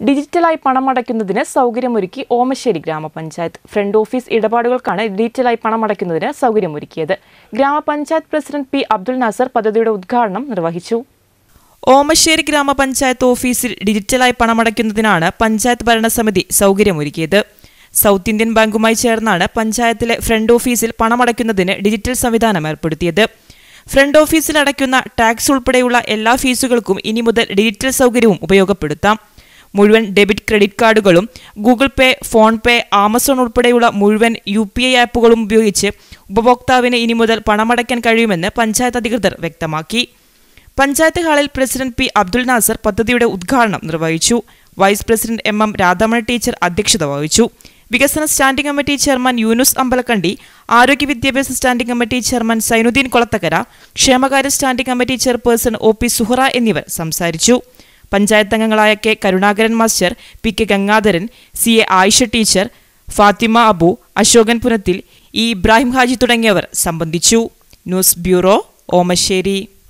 ഡിജിറ്റലായി പണമടയ്ക്കുന്നതിന് സൗകര്യമൊരുക്കി ഓമശ്ശേരി ഗ്രാമപഞ്ചായത്ത് front office ഇടപാടുകൾക്കാണ് ഡിജിറ്റലായി പണമടയ്ക്കുന്നതിന് സൗകര്യമൊരുക്കിയത് ഗ്രാമപഞ്ചായത്ത് president P Abdul Nasar പദ്ധതിയുടെ ഉദ്ഘാടനം നിർവഹിച്ചു ഓമശ്ശേരി ഗ്രാമപഞ്ചായത്ത് ഓഫീസിൽ ഡിജിറ്റലായി പണമടയ്ക്കുന്നതിനാണ് പഞ്ചായത്ത് ഭരണസമിതി സൗകര്യമൊരുക്കിയത് സൗത്ത് ഇന്ത്യൻ ബാങ്കുമായി ചേർന്നാണ് പഞ്ചായത്തിലെ ഫ്രണ്ട് ഓഫീസിൽ പണമടയ്ക്കുന്നതിന് ഡിജിറ്റൽ സംവിധാനം ഏർപ്പെടുത്തിയത് ഫ്രണ്ട് ഓഫീസിൽ അടയ്ക്കുന്ന ടാക്സ് ഉൾപ്പെടെയുള്ള എല്ലാ ഫീസുകൾക്കും ഇനി മുതൽ ഡിജിറ്റൽ സൗകര്യവും ഉപയോഗപ്പെടുത്താം മുഴുവൻ ഡെബിറ്റ് ക്രെഡിറ്റ് കാർഡുകളും Google Pay PhonePe Amazon ഉൾപ്പെടെയുള്ള മുഴുവൻ യു പി ഐ ആപ്പുകളും ഉപയോഗിച്ച് ഉപഭോക്താവിന് ഇനി മുതൽ പണമടയ്ക്കാൻ കഴിയുമെന്ന് പഞ്ചായത്ത് അധികൃതർ വ്യക്തമാക്കി പഞ്ചായത്ത് ഹാളിൽ പ്രസിഡന്റ് പി അബ്ദുൽ നാസർ പദ്ധതിയുടെ ഉദ്ഘാടനം നിർവഹിച്ചു vice president M M Radhamani teacher അധ്യക്ഷത വഹിച്ചു വികസന standing committee chairman Yunus Ambalakandi ആരോഗ്യ വിദ്യാഭ്യാസ standing committee chairman Sainudheen Kolathakkara ക്ഷേമകാര്യ standing committee chairperson O P Suhara എന്നിവർ സംസാരിച്ചു പഞ്ചായത്ത് അംഗങ്ങളായ K Karunakaran master P K Gangadharan C A Ayisha teacher Fathima Abu Ashokan Punathil E Ibrahim Haji തുടങ്ങിയവർ സംബന്ധിച്ചു ന്യൂസ് ബ്യൂറോ ഓമശ്ശേരി